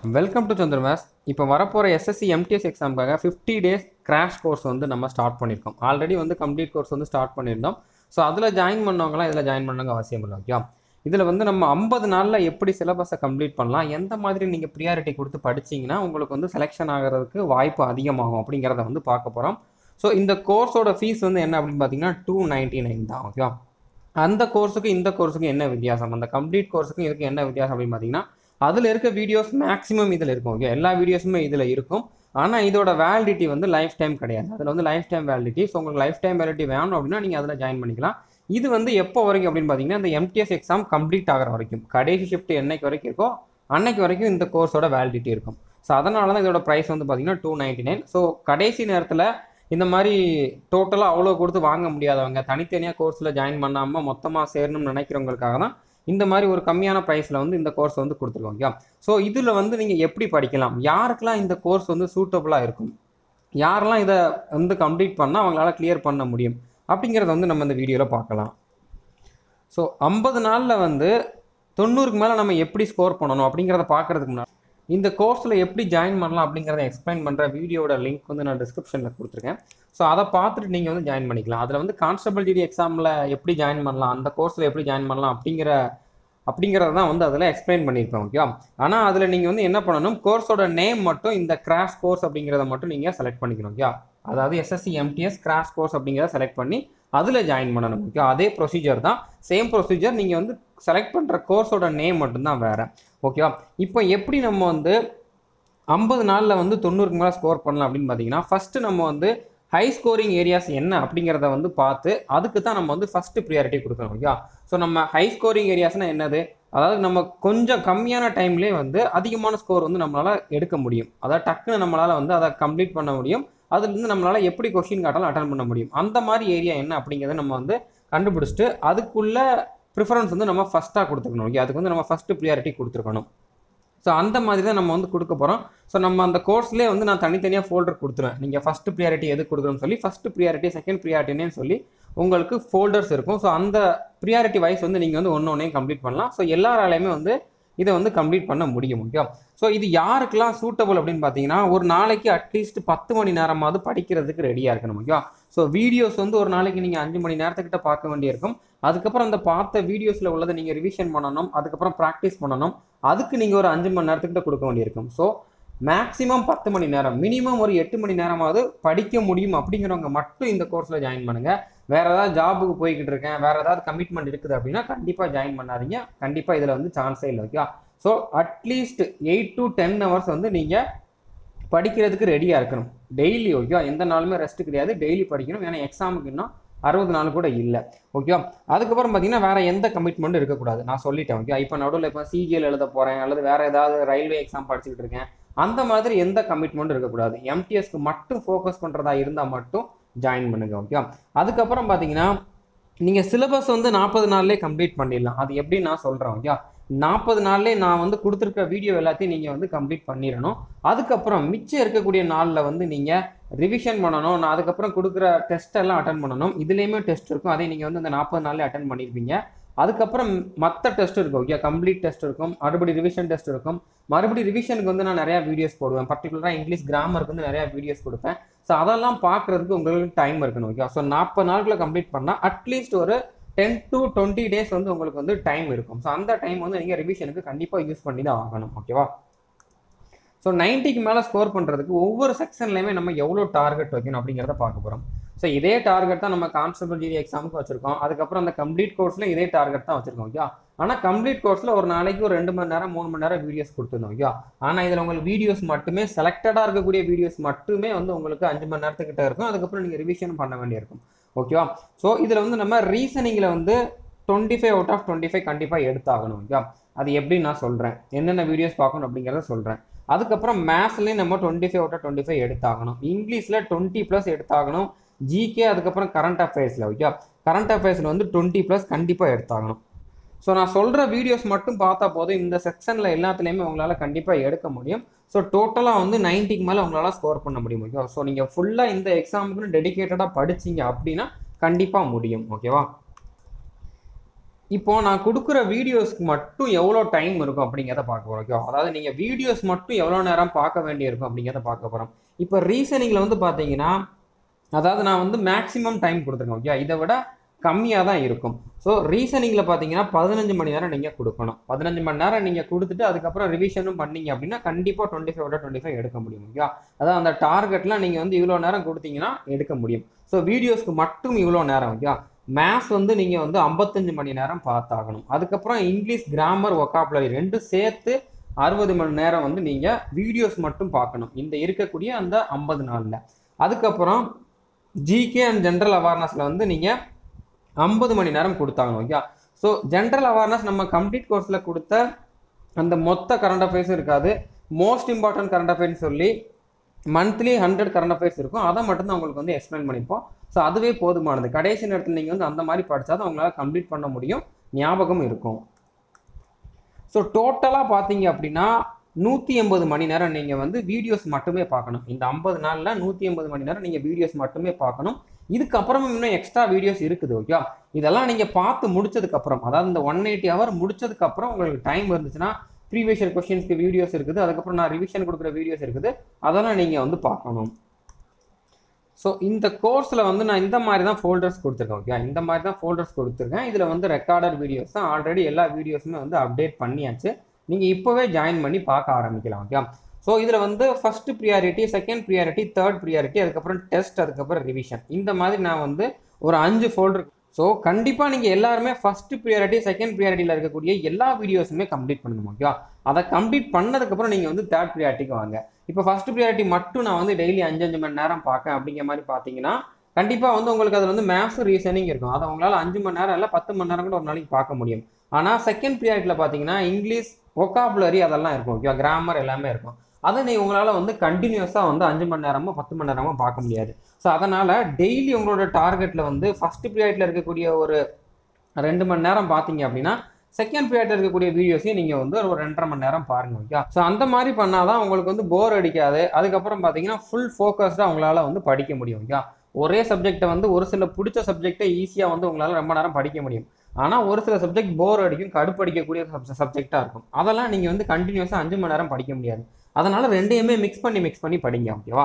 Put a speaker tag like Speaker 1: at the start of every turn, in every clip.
Speaker 1: welcome to சந்திர மேஸ் இப்போ வரப்போகிற எஸ்எஸ்சி எம்டிஎஸ் எக்ஸாமுக்காக ஃபிஃப்டி டேஸ் கிராஷ் கோர்ஸ் வந்து நம்ம ஸ்டார்ட் பண்ணியிருக்கோம் ஆல்ரெடி வந்து கம்ப்ளீட் கோர்ஸ் வந்து ஸ்டார்ட் பண்ணியிருந்தோம் ஸோ அதில் ஜாயின் பண்ணவங்களாம் இதில் ஜாயின் பண்ணவங்க அவசியம் இல்லை ஓகே இதில் வந்து நம்ம ஐம்பது நாளில் எப்படி சிலபஸை கம்ப்ளீட் பண்ணலாம் எந்த மாதிரி நீங்கள் ப்ரியாரிட்டி கொடுத்து படிச்சீங்கன்னா உங்களுக்கு வந்து செலெக்ஷன் ஆகிறதுக்கு வாய்ப்பு அதிகமாகும் அப்படிங்கிறத வந்து பார்க்க போகிறோம் ஸோ இந்த கோர்ஸோட ஃபீஸ் வந்து என்ன அப்படின்னு பார்த்தீங்கன்னா டூ நைன்ட்டி நைன் தான் ஓகேவா அந்த கோர்ஸுக்கு இந்த கோர்ஸுக்கு என்ன வித்தியாசம் அந்த கம்ப்ளீட் கோர்ஸுக்கும் இதுக்கு என்ன வித்தியாசம் அப்படின்னு பார்த்தீங்கன்னா அதில் இருக்க வீடியோஸ் மேக்ஸிமம் இதில் இருக்கும் ஓகே எல்லா வீடியோஸுமே இதில் இருக்கும் ஆனால் இதோட வேலிடிட்டி வந்து லைஃப் டைம் கிடையாது அதில் வந்து லைஃப் டைம் வேலிடிட்டி ஸோ உங்களுக்கு லைஃப் டைம் வேலிடிட்டி வேணும் அப்படின்னா நீங்கள் அதில் ஜாயின் பண்ணிக்கலாம் இது வந்து எப்போ வரைக்கும் அப்படின்னு பார்த்தீங்கன்னா இந்த எம்டிஎஸ் எக்ஸாம் கம்ப்ளீட் ஆகிற வரைக்கும் கடைசி ஷிஃப்ட் என்னைக்கு வரைக்கும் இருக்கோ அன்னைக்கு வரைக்கும் இந்த கோர்ஸோட வேலிடிட்டி இருக்கும் ஸோ அதனால தான் இதோட ப்ரைஸ் வந்து பார்த்தீங்கன்னா டூ நைன்ட்டி நைன் ஸோ கடைசி நேரத்தில் இந்த மாதிரி டோட்டலாக அவ்வளோ கொடுத்து வாங்க முடியாதவங்க தனித்தனியாக கோர்ஸில் ஜாயின் பண்ணாமல் மொத்தமாக சேரணும்னு நினைக்கிறவங்களுக்காக தான் இந்த மாதிரி ஒரு கம்மியான ப்ரைஸில் வந்து இந்த கோர்ஸ் வந்து கொடுத்துருக்கோம் ஓகே ஸோ இதில் வந்து நீங்கள் எப்படி படிக்கலாம் யாருக்கெல்லாம் இந்த கோர்ஸ் வந்து சூட்டபுளாக இருக்கும் யாரெல்லாம் இதை வந்து கம்ப்ளீட் பண்ணால் அவங்களால கிளியர் பண்ண முடியும் அப்படிங்கிறத வந்து நம்ம இந்த வீடியோவில் பார்க்கலாம் ஸோ ஐம்பது நாளில் வந்து தொண்ணூறுக்கு மேலே நம்ம எப்படி ஸ்கோர் பண்ணணும் அப்படிங்கிறத பார்க்குறதுக்கு முன்னாடி இந்த கோர்ஸில் எப்படி ஜாயின் பண்ணலாம் அப்படிங்கிறத எக்ஸ்பிளைன் பண்ணுற வீடியோட லிங்க் வந்து நான் டிஸ்கிரிப்ஷனில் கொடுத்துருக்கேன் ஸோ அதை பார்த்துட்டு நீங்கள் வந்து ஜாயின் பண்ணிக்கலாம் அதில் வந்து கான்ஸ்டபிள் டிடி எக்ஸாமில் எப்படி ஜாயின் பண்ணலாம் அந்த கோர்ஸில் எப்படி ஜாயின் பண்ணலாம் அப்படிங்கிற அப்படிங்கிறத தான் வந்து அதில் எக்ஸ்பிளைன் பண்ணியிருப்பேன் ஓகேவா ஆனால் அதில் நீங்கள் வந்து என்ன பண்ணணும் கோர்ஸோட நேம் மட்டும் இந்த கிராஷ் கோர்ஸ் அப்படிங்கிறத மட்டும் நீங்கள் செலக்ட் பண்ணிக்கணும் ஓகே அதாவது எஸ்எஸ்சி எம்டிஎஸ் கிராஷ் கோர்ஸ் அப்படிங்கிறத செலக்ட் பண்ணி அதில் ஜாயின் பண்ணணும் ஓகே அதே ப்ரொசீஜர் தான் சேம் ப்ரொசீஜர் நீங்கள் வந்து செலக்ட் பண்ணுற கோர்ஸோட நேம் மட்டும்தான் வேறு ஓகேவா இப்போ எப்படி நம்ம வந்து ஐம்பது நாளில் வந்து தொண்ணூறுக்கு மேலே ஸ்கோர் பண்ணலாம் அப்படின்னு பார்த்தீங்கன்னா ஃபஸ்ட்டு நம்ம வந்து ஹை ஸ்கோரிங் ஏரியாஸ் என்ன அப்படிங்கிறத வந்து பார்த்து அதுக்கு தான் நம்ம வந்து ஃபஸ்ட்டு ப்ரியாரிட்டி கொடுக்கணும் ஓகே ஸோ நம்ம ஹை ஸ்கோரிங் ஏரியாஸ்னால் என்னது அதாவது நம்ம கொஞ்சம் கம்மியான டைம்லேயே வந்து அதிகமான ஸ்கோர் வந்து நம்மளால் எடுக்க முடியும் அதாவது டக்குன்னு நம்மளால் வந்து அதை கம்ப்ளீட் பண்ண முடியும் அதுலேருந்து நம்மளால் எப்படி கொஷின் காட்டாலும் அட்டன் பண்ண முடியும் அந்த மாதிரி ஏரியா என்ன அப்படிங்கிறத நம்ம வந்து கண்டுபிடிச்சிட்டு அதுக்குள்ள ப்ரிஃபரன்ஸ் வந்து நம்ம ஃபஸ்ட்டாக கொடுத்துக்கணும் ஓகே அதுக்கு வந்து நம்ம ஃபஸ்ட்டு ப்ரியாரிட்டி கொடுத்துருக்கணும் ஸோ அந்த மாதிரி தான் நம்ம வந்து கொடுக்க போகிறோம் ஸோ நம்ம அந்த கோர்ஸ்லேயே வந்து நான் தனித்தனியாக ஃபோல்டர் கொடுத்துருவேன் நீங்கள் ஃபஸ்ட்டு ப்ரியாரிட்டி எது கொடுக்கணும்னு சொல்லி ஃபஸ்ட்டு ப்ரியாரிட்டி செகண்ட் ப்ரியாரிட்டினே சொல்லி உங்களுக்கு ஃபோல்டர்ஸ் இருக்கும் ஸோ அந்த ப்ரியாரிட்டி வைஸ் வந்து நீங்கள் வந்து ஒன்று ஒன்றே கம்ப்ளீட் பண்ணலாம் ஸோ எல்லாராலையுமே வந்து இதை வந்து கம்ப்ளீட் பண்ண முடியும் ஓகே ஸோ இது யாருக்கெல்லாம் சூட்டபுள் அப்படின்னு பார்த்தீங்கன்னா ஒரு நாளைக்கு அட்லீஸ்ட் பத்து மணி நேரமாவது படிக்கிறதுக்கு ரெடியாக இருக்கணும் ஓகே ஸோ வீடியோஸ் வந்து ஒரு நாளைக்கு நீங்கள் அஞ்சு மணி நேரத்துக்கிட்ட பார்க்க வேண்டியிருக்கும் அதுக்கப்புறம் அந்த பார்த்த வீடியோஸில் உள்ளதை நீங்கள் ரிவிஷன் பண்ணணும் அதுக்கப்புறம் ப்ராக்டிஸ் பண்ணணும் அதுக்கு நீங்கள் ஒரு அஞ்சு மணி நேரத்துக்கிட்ட கொடுக்க வேண்டியிருக்கும் ஸோ மேக்ஸிமம் பத்து மணி நேரம் மினிமம் ஒரு எட்டு மணி நேரமாவது படிக்க முடியும் அப்படிங்கிறவங்க மட்டும் இந்த கோர்ஸில் ஜாயின் பண்ணுங்கள் வேறு ஏதாவது ஜாபுக்கு போய்கிட்டு இருக்கேன் வேறு ஏதாவது கமிட்மெண்ட் இருக்குது அப்படின்னா கண்டிப்பாக ஜாயின் பண்ணாதீங்க கண்டிப்பாக இதில் வந்து சான்ஸே இல்லை okay so at least eight to ten hours வந்து நீங்கள் படிக்கிறதுக்கு ரெடியாக இருக்கணும் டெய்லி ஓகே எந்த நாளுமே ரெஸ்ட் கிடையாது டெய்லி படிக்கணும் ஏன்னா எக்ஸாமுக்கு இன்னும் அறுபது நாள் கூட இல்லை ஓகே அதுக்கப்புறம் பார்த்தீங்கன்னா வேறு எந்த கமிட்மெண்ட்டும் இருக்கக்கூடாது நான் சொல்லிட்டேன் ஓகே இப்போ நடுவில் இப்போ சிஜிஎல் எழுத போகிறேன் அல்லது வேறு ஏதாவது ரயில்வே எக்ஸாம் படிச்சுக்கிட்டு இருக்கேன் அந்த மாதிரி எந்த கமிட்மெண்ட்டும் இருக்கக்கூடாது எம்டிஎஸ்க்கு மட்டும் ஃபோக்கஸ் பண்ணுறதா இருந்தால் மட்டும் ஜாயின் பண்ணுங்க ஓகே அதுக்கப்புறம் பார்த்தீங்கன்னா நீங்கள் சிலபஸ் வந்து நாற்பது நாள்லேயே கம்ப்ளீட் பண்ணிடலாம் அது எப்படி நான் சொல்கிறேன் ஓகே நாற்பது நாள்லேயே நான் வந்து கொடுத்துருக்க வீடியோ எல்லாத்தையும் நீங்கள் வந்து கம்ப்ளீட் பண்ணிடணும் அதுக்கப்புறம் மிச்சம் இருக்கக்கூடிய நாளில் வந்து நீங்கள் ரிவிஷன் பண்ணணும் நான் அதுக்கப்புறம் கொடுக்குற டெஸ்ட் எல்லாம் அட்டன் பண்ணணும் இதுலேயுமே டெஸ்ட் இருக்கும் அதை நீங்கள் வந்து அந்த நாற்பது நாள்லேயே அட்டன் பண்ணியிருப்பீங்க அதுக்கப்புறம் மற்ற டெஸ்ட் இருக்கும் ஓகே கம்ப்ளீட் டெஸ்ட் இருக்கும் மறுபடி ரிவிஷன் டெஸ்ட் இருக்கும் மறுபடி ரிவிஷனுக்கு வந்து நான் நிறையா வீடியோஸ் போடுவேன் பர்டிகுலராக இங்கிலீஷ் கிராமருக்கு வந்து நிறையா வீடியோஸ் கொடுப்பேன் ஸோ அதெல்லாம் பார்க்குறதுக்கு உங்களுக்கு டைம் இருக்கணும் ஓகே ஸோ நாற்பது நாளுக்குள்ள கம்ப்ளீட் பண்ணால் அட்லீஸ்ட் ஒரு டென் டு டுவெண்ட்டி டேஸ் வந்து உங்களுக்கு வந்து டைம் இருக்கும் ஸோ அந்த டைம் வந்து நீங்கள் ரிவிஷனுக்கு கண்டிப்பாக யூஸ் பண்ணி தான் ஆகணும் ஓகேவா ஸோ நைன்ட்டிக்கு மேலே ஸ்கோர் பண்ணுறதுக்கு ஒவ்வொரு செக்ஷன்லையுமே நம்ம எவ்வளோ டார்கெட் வைக்கணும் அப்படிங்கிறத பார்க்க போகிறோம் ஸோ இதே டார்கெட் தான் நம்ம கான்ஸ்டபிள் ஜிடி எக்ஸாமுக்கு வச்சிருக்கோம் அதுக்கப்புறம் அந்த கம்ப்ளீட் கோர்ஸில் இதே டார்கெட் தான் வச்சிருக்கோம் ஓகே ஆனால் கம்ப்ளீட் கோர்ஸில் ஒரு நாளைக்கு ஒரு ரெண்டு மணி நேரம் மூணு மணி நேரம் வீடியோஸ் கொடுத்துருந்தோம் ஓகே ஆனால் இதில் உங்களுக்கு வீடியோஸ் மட்டுமே செலக்டடாக இருக்கக்கூடிய வீடியோஸ் மட்டுமே வந்து உங்களுக்கு அஞ்சு மணி நேரத்துக்கிட்ட இருக்கும் அதுக்கப்புறம் நீங்கள் ரிவிஷன் பண்ண வேண்டியிருக்கும் ஓகேவா ஸோ இதில் வந்து நம்ம ரீசனிங்கில் வந்து twenty five out of twenty five கண்டிப்பாக எடுத்தாகணும் ஓகே அது எப்படி நான் சொல்கிறேன் என்னென்ன வீடியோஸ் பார்க்கணும் அப்படிங்கிறத சொல்கிறேன் அதுக்கப்புறம் மேத்ஸ்லேயும் நம்ம twenty five out of twenty five எடுத்தாகணும் இங்கிலீஷில் டுவெண்ட்டி ப்ளஸ் எடுத்தாகணும் ஜிகே அதுக்கப்புறம் கரண்ட் அஃபேர்ஸில் ஓகே கரண்ட் அஃபேர்ஸில் வந்து டுவெண்ட்டி ப்ளஸ் கண்டிப்பாக எடுத்தாகணும் ஸோ நான் சொல்கிற வீடியோஸ் மட்டும் பார்த்தா போதும் இந்த செக்ஷனில் எல்லாத்துலேயுமே உங்களால் கண்டிப்பாக எடுக்க முடியும் ஸோ டோட்டலாக வந்து நைன்ட்டிக்கு மேலே உங்களால் ஸ்கோர் பண்ண முடியும் ஓகே ஸோ நீங்கள் ஃபுல்லாக இந்த எக்ஸாமுக்குன்னு டெடிக்கேட்டடாக படிச்சீங்க அப்படின்னா கண்டிப்பாக முடியும் ஓகேவா இப்போ நான் கொடுக்குற வீடியோஸ்க்கு மட்டும் எவ்வளோ டைம் இருக்கும் அப்படிங்கிறத பார்க்க போகிறோம் ஓகே அதாவது நீங்கள் வீடியோஸ் மட்டும் எவ்வளோ நேரம் பார்க்க வேண்டியிருக்கும் அப்படிங்கிறத பார்க்க போகிறோம் இப்போ ரீசனிங்கில் வந்து பார்த்தீங்கன்னா அதாவது நான் வந்து மேக்ஸிமம் டைம் கொடுத்துருக்கேன் ஓகே இதை விட கம்மியாக தான் இருக்கும் ஸோ ரீசனிங்கில் பார்த்தீங்கன்னா பதினஞ்சு மணி நேரம் நீங்கள் கொடுக்கணும் பதினஞ்சு மணி நேரம் நீங்கள் கொடுத்துட்டு அதுக்கப்புறம் ரிவிஷனும் பண்ணீங்க அப்படின்னா கண்டிப்பாக டுவெண்ட்டி ஃபைவ் டுவெண்ட்டி ஃபைவ் எடுக்க முடியும் ஓகே அதாவது அந்த டார்கெட்லாம் நீங்கள் வந்து இவ்வளோ நேரம் கொடுத்தீங்கன்னா எடுக்க முடியும் ஸோ வீடியோஸ்க்கு மட்டும் இவ்வளோ நேரம் ஓகே மேத்ஸ் வந்து நீங்கள் வந்து ஐம்பத்தஞ்சு மணி நேரம் பார்த்தாகணும் அதுக்கப்புறம் இங்கிலீஷ் கிராமர் ஒக்காபுலரி ரெண்டும் சேர்த்து அறுபது மணி நேரம் வந்து நீங்கள் வீடியோஸ் மட்டும் பார்க்கணும் இந்த இருக்கக்கூடிய அந்த ஐம்பது நாளில் அதுக்கப்புறம் ஜிகே அண்ட் ஜென்ரல் அவேர்னஸில் வந்து நீங்கள் ஐம்பது மணி நேரம் கொடுத்தாங்க ஓகே ஸோ ஜென்ரல் அவேர்னஸ் நம்ம கம்ப்ளீட் கோர்ஸில் கொடுத்த அந்த மொத்த கரண்ட் அஃபேர்ஸும் இருக்காது மோஸ்ட் இம்பார்ட்டன்ட் கரண்ட் அஃபேர்ஸ் சொல்லி மந்த்லி ஹண்ட்ரட் கரண்ட் அஃபேர்ஸ் இருக்கும் அதை மட்டும் தான் உங்களுக்கு வந்து எக்ஸ்பிளைன் பண்ணிப்போம் ஸோ அதுவே போதுமானது கடைசி நேரத்தில் நீங்கள் வந்து அந்த மாதிரி படித்தா தான் உங்களால் கம்ப்ளீட் பண்ண முடியும் ஞாபகம் இருக்கும் ஸோ டோட்டலாக பார்த்தீங்க அப்படின்னா நூற்றி எண்பது மணி நேரம் நீங்கள் வந்து வீடியோஸ் மட்டுமே பார்க்கணும் இந்த ஐம்பது நாளில் நூற்றி எண்பது மணி நேரம் நீங்கள் வீடியோஸ் மட்டுமே பார்க்கணும் இதுக்கப்புறமும் இன்னும் எக்ஸ்ட்ரா வீடியோஸ் இருக்குது ஓகே இதெல்லாம் நீங்கள் பார்த்து முடிச்சதுக்கப்புறம் அதாவது இந்த ஒன் எயிட்டி ஹவர் முடிச்சதுக்கப்புறம் உங்களுக்கு டைம் இருந்துச்சுன்னா ப்ரீவியஸ் இயர் கொஸ்டின்ஸ்க்கு வீடியோஸ் இருக்குது அதுக்கப்புறம் நான் ரிவிஷன் கொடுக்குற வீடியோஸ் இருக்குது அதெல்லாம் நீங்கள் வந்து பார்க்கணும் ஸோ இந்த கோர்ஸில் வந்து நான் இந்த மாதிரி தான் ஃபோல்டர்ஸ் கொடுத்துருக்கேன் ஓகே இந்த மாதிரி தான் ஃபோல்டர்ஸ் கொடுத்துருக்கேன் இதில் வந்து ரெக்கார்டட் வீடியோஸ் தான் ஆல்ரெடி எல்லா வீடியோஸுமே வந்து அப்டேட் பண்ணியாச்சு நீங்கள் இப்போவே ஜாயின் பண்ணி பார்க்க ஆரம்பிக்கலாம் ஓகே ஸோ இதில் வந்து first priority second priority third priority அதுக்கப்புறம் டெஸ்ட் அதுக்கப்புறம் ரிவிஷன் இந்த மாதிரி நான் வந்து ஒரு அஞ்சு ஃபோல்டர் ஸோ கண்டிப்பாக நீங்கள் எல்லாருமே ஃபஸ்ட்டு ப்ரியாரிட்டி செகண்ட் ப்ரியாரிட்டியில் இருக்கக்கூடிய எல்லா வீடியோஸுமே கம்ப்ளீட் பண்ணணும் ஓகேவா அதை கம்ப்ளீட் பண்ணதுக்கப்புறம் நீங்கள் வந்து தேர்ட் ப்ரியாரிட்டிக்கு வாங்க இப்போ ஃபஸ்ட் ப்ரியாரிட்டி மட்டும் நான் வந்து டெய்லி அஞ்சு அஞ்சு மணி நேரம் பார்க்கேன் அப்படிங்கிற மாதிரி பார்த்தீங்கன்னா கண்டிப்பாக வந்து உங்களுக்கு அதில் வந்து மேத்ஸ் ரீசனிங் இருக்கும் அதை உங்களால் அஞ்சு மணி நேரம் இல்லை பத்து மணி நேரம் கூட ஒரு நாளைக்கு பார்க்க முடியும் ஆனால் செகண்ட் ப்ரியாரிட்டியில் பார்த்தீங்கன்னா இங்கிலீஷ் ஒக்காபுலரி அதெல்லாம் இருக்கும் ஓகேவா கிராமர் எல்லாமே இருக்கும் அதை நீ உங்களால் வந்து கண்டினியூஸாக வந்து அஞ்சு மணி நேரமோ பத்து மணி நேரமோ பார்க்க முடியாது ஸோ அதனால் டெய்லி உங்களோட டார்கெட்டில் வந்து ஃபஸ்ட்டு பீரியடில் இருக்கக்கூடிய ஒரு ரெண்டு மணி நேரம் பார்த்தீங்க அப்படின்னா செகண்ட் பீரியடில் இருக்கக்கூடிய வீடியோஸையும் நீங்கள் வந்து ஒரு ரெண்டரை மணி நேரம் பாருங்க ஓகே ஸோ அந்த மாதிரி பண்ணால் தான் உங்களுக்கு வந்து போர் அடிக்காது அதுக்கப்புறம் பார்த்தீங்கன்னா ஃபுல் ஃபோக்கஸ்டாக உங்களால் வந்து படிக்க முடியும் ஓகே ஒரே சப்ஜெக்டை வந்து ஒரு சில பிடிச்ச சப்ஜெக்டை ஈஸியாக வந்து உங்களால் ரொம்ப நேரம் படிக்க முடியும் ஆனால் ஒரு சில சப்ஜெக்ட் போர் அடிக்கும் கடுப்படிக்கக்கூடிய சப்ஜெக்டாக இருக்கும் அதெல்லாம் நீங்கள் வந்து கண்டினியூஸாக அஞ்சு மணி நேரம் படிக்க முடியாது அதனால் ரெண்டையுமே மிக்ஸ் பண்ணி மிக்ஸ் பண்ணி படிங்க ஓகேவா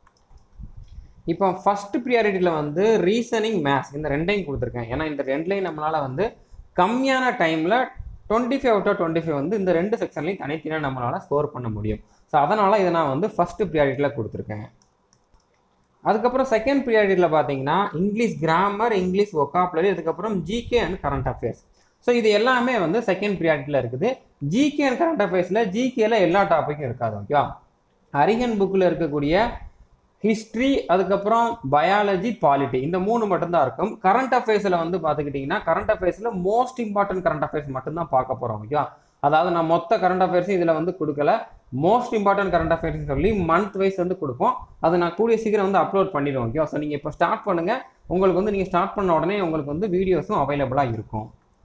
Speaker 1: இப்போ ஃபர்ஸ்ட் ப்ரியாரிட்டியில் வந்து ரீசனிங் மேத்ஸ் இந்த ரெண்டையும் கொடுத்துருக்கேன் ஏன்னா இந்த ரெண்டுலையும் நம்மளால் வந்து கம்மியான டைமில் twenty five out of twenty five வந்து இந்த ரெண்டு செக்ஷன்லையும் தனித்தனியாக நம்மளால் ஸ்கோர் பண்ண முடியும் ஸோ அதனால் இதை நான் வந்து ஃபஸ்ட்டு ப்ரியாரிட்டியில் கொடுத்துருக்கேன் அதுக்கப்புறம் செகண்ட் ப்ரியாரிட்டியில் பார்த்தீங்கன்னா இங்கிலீஷ் கிராமர் இங்கிலீஷ் ஒக்காப்லரி அதுக்கப்புறம் GK and current affairs so இது எல்லாமே வந்து செகண்ட் ப்ரியாரிட்டியில் இருக்குது ஜிகே அண்ட் கரண்ட் அஃபேர்ஸில் ஜிகேல எல்லா டாப்பிக்கும் இருக்காது ஓகேவா அரிகன் புக்கில் இருக்கக்கூடிய ஹிஸ்ட்ரி அதுக்கப்புறம் பயாலஜி பாலிட்டி இந்த மூணு மட்டும்தான் இருக்கும் கரண்ட் அஃபேர்ஸில் வந்து பார்த்துக்கிட்டிங்கன்னா கரண்ட் அஃபேர்ஸில் மோஸ்ட் இம்பார்ட்டன்ட் கரண்ட் அஃபேர்ஸ் மட்டும்தான் பார்க்க போகிறோம் ஓகேவா அதாவது நான் மொத்த கரண்ட் அஃபேர்ஸும் இதில் வந்து கொடுக்கல மோஸ்ட் இம்பார்ட்டன்ட் கரண்ட் அஃபேர்ஸ் சொல்லி மந்த் வைஸ் வந்து கொடுப்போம் அதை நான் கூடிய சீக்கிரம் வந்து அப்லோட் பண்ணிடுவோம் ஓகே ஸோ நீங்கள் இப்போ ஸ்டார்ட் பண்ணுங்கள் உங்களுக்கு வந்து நீங்கள் ஸ்டார்ட் பண்ண உடனே உங்களுக்கு வந்து வீடியோஸும் அவைலபிளாக இருக்கும்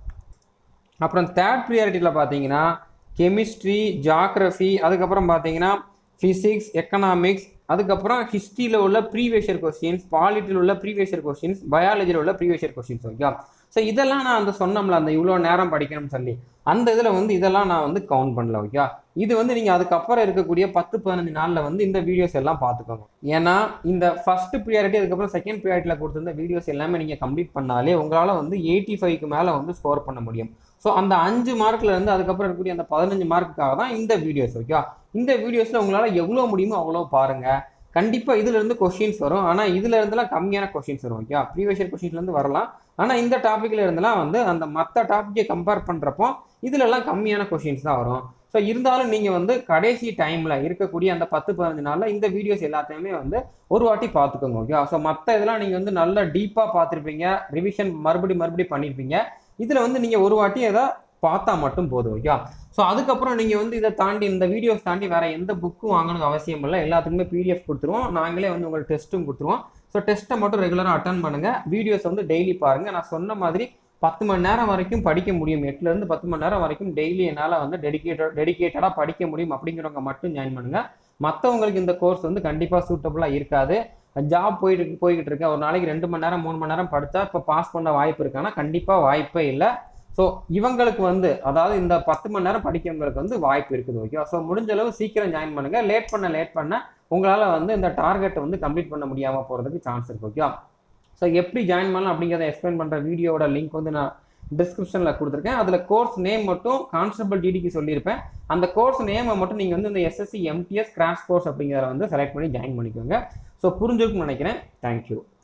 Speaker 1: அப்புறம் தேர்ட் ப்ரியாரிட்டியில் பார்த்தீங்கன்னா கெமிஸ்ட்ரி ஜாக்ரஃபி அதுக்கப்புறம் பார்த்தீங்கன்னா ஃபிசிக்ஸ் எக்கனாமிக்ஸ் அதுக்கப்புறம் ஹிஸ்ட்ரியில் உள்ள ப்ரீவியஸ் இயர் கொஸ்டின்ஸ் பாலிட்டியில் உள்ள ப்ரீவியஸ் இயர் கொஸ்டின்ஸ் பயாலஜியில் உள்ள previous year questions okay so இதெல்லாம் நான் அந்த சொன்னோம்ல அந்த இவ்வளோ நேரம் படிக்கணும்னு சொல்லி அந்த இதில் வந்து இதெல்லாம் நான் வந்து கவுண்ட் பண்ணல ஓகே இது வந்து நீங்கள் அதுக்கப்புறம் இருக்கக்கூடிய பத்து பதினஞ்சு நாளில் வந்து இந்த வீடியோஸ் எல்லாம் பார்த்துக்கோங்க ஏன்னா இந்த ஃபர்ஸ்ட் ப்ரியாரிட்டி அதுக்கப்புறம் செகண்ட் ப்ரியாரிட்டியில் கொடுத்துருந்த வீடியோஸ் எல்லாமே நீங்கள் கம்ப்ளீட் பண்ணாலே உங்களால் வந்து எயிட்டி ஃபைவ்க்கு மேலே வந்து ஸ்கோர் பண்ண முடியும் ஸோ அந்த அஞ்சு மார்க்ல இருந்து அதுக்கப்புறம் இருக்கக்கூடிய அந்த பதினஞ்சு மார்க்குக்காக தான் இந்த வீடியோஸ் ஓகே இந்த வீடியோஸில் உங்களால் எவ்வளோ முடியுமோ அவ்வளோ பாருங்கள் கண்டிப்பாக இதுல இருந்து கொஷின்ஸ் வரும் ஆனால் இதுல இருந்தெல்லாம் கம்மியான கொஷின்ஸ் வரும் ஓகே ப்ரீவியஸ் இயர் கொஷின்ஸ்லேருந்து வரலாம் ஆனால் இந்த டாப்பிக்கில் இருந்தெல்லாம் வந்து அந்த மற்ற டாப்பிக்கை கம்பேர் பண்ணுறப்போ இதுலலாம் கம்மியான கொஷின்ஸ் தான் வரும் ஸோ இருந்தாலும் நீங்கள் வந்து கடைசி டைமில் இருக்கக்கூடிய அந்த பத்து பதினஞ்சு நாளில் இந்த வீடியோஸ் எல்லாத்தையுமே வந்து ஒரு வாட்டி பார்த்துக்கோங்க ஓகே ஸோ மற்ற இதெல்லாம் நீங்கள் வந்து நல்லா டீப்பாக பார்த்துருப்பீங்க ரிவிஷன் மறுபடி மறுபடி பண்ணியிருப்பீங்க இதில் வந்து நீங்கள் ஒரு வாட்டி எதை பார்த்தா மட்டும் போதும் ஓகே ஸோ அதுக்கப்புறம் நீங்கள் வந்து இதை தாண்டி இந்த வீடியோஸ் தாண்டி வேறு எந்த புக்கும் வாங்கணும் அவசியம் இல்லை எல்லாத்துக்குமே பிடிஎஃப் கொடுத்துருவோம் நாங்களே வந்து உங்களுக்கு டெஸ்ட்டும் கொடுத்துருவோம் ஸோ டெஸ்ட்டை மட்டும் ரெகுலராக அட்டன் பண்ணுங்கள் வீடியோஸ் வந்து டெய்லி பாருங்கள் நான் சொன்ன மாதிரி பத்து மணி நேரம் வரைக்கும் படிக்க முடியும் எட்டுலேருந்து பத்து மணி நேரம் வரைக்கும் டெய்லி என்னால் வந்து டெடிக்கேட்டட் டெடிக்கேட்டடாக படிக்க முடியும் அப்படிங்கிறவங்க மட்டும் ஜாயின் பண்ணுங்கள் மற்றவங்களுக்கு இந்த கோர்ஸ் வந்து கண்டிப்பாக சூட்டபுளாக இருக்காது ஜாப் போயிட்டு போய்கிட்டு இருக்கேன் ஒரு நாளைக்கு ரெண்டு மணி நேரம் மூணு மணி நேரம் படித்தா இப்போ பாஸ் பண்ண வாய்ப்பு இருக்கானா கண்டிப்பாக வாய்ப்பே இல்லை ஸோ இவங்களுக்கு வந்து அதாவது இந்த பத்து மணி நேரம் படிக்கிறவங்களுக்கு வந்து வாய்ப்பு இருக்குது ஓகேவா ஸோ முடிஞ்ச அளவு சீக்கிரம் ஜாயின் பண்ணுங்க லேட் பண்ண லேட் பண்ண உங்களால் வந்து இந்த டார்கெட்டை வந்து கம்ப்ளீட் பண்ண முடியாமல் போகிறதுக்கு சான்ஸ் இருக்கு ஓகேவா ஸோ எப்படி ஜாயின் பண்ணலாம் அப்படிங்கிறத எக்ஸ்பிளைன் பண்ணுற வீடியோட லிங்க் வந்து நான் டிஸ்கிரிப்ஷனில் கொடுத்துருக்கேன் அதில் கோர்ஸ் நேம் மட்டும் கான்ஸ்டபிள் டிடிக்கு சொல்லியிருப்பேன் அந்த கோர்ஸ் நேமை மட்டும் நீங்கள் வந்து இந்த எஸ்எஸ்சி எம்டிஎஸ் கிராஷ் கோர்ஸ் அப்படிங்கிறத வந்து செலக்ட் பண்ணி ஜாயின் பண்ணிக்கோங்க ஸோ புரிஞ்சிருக்குன்னு நினைக்கிறேன் தேங்க்யூ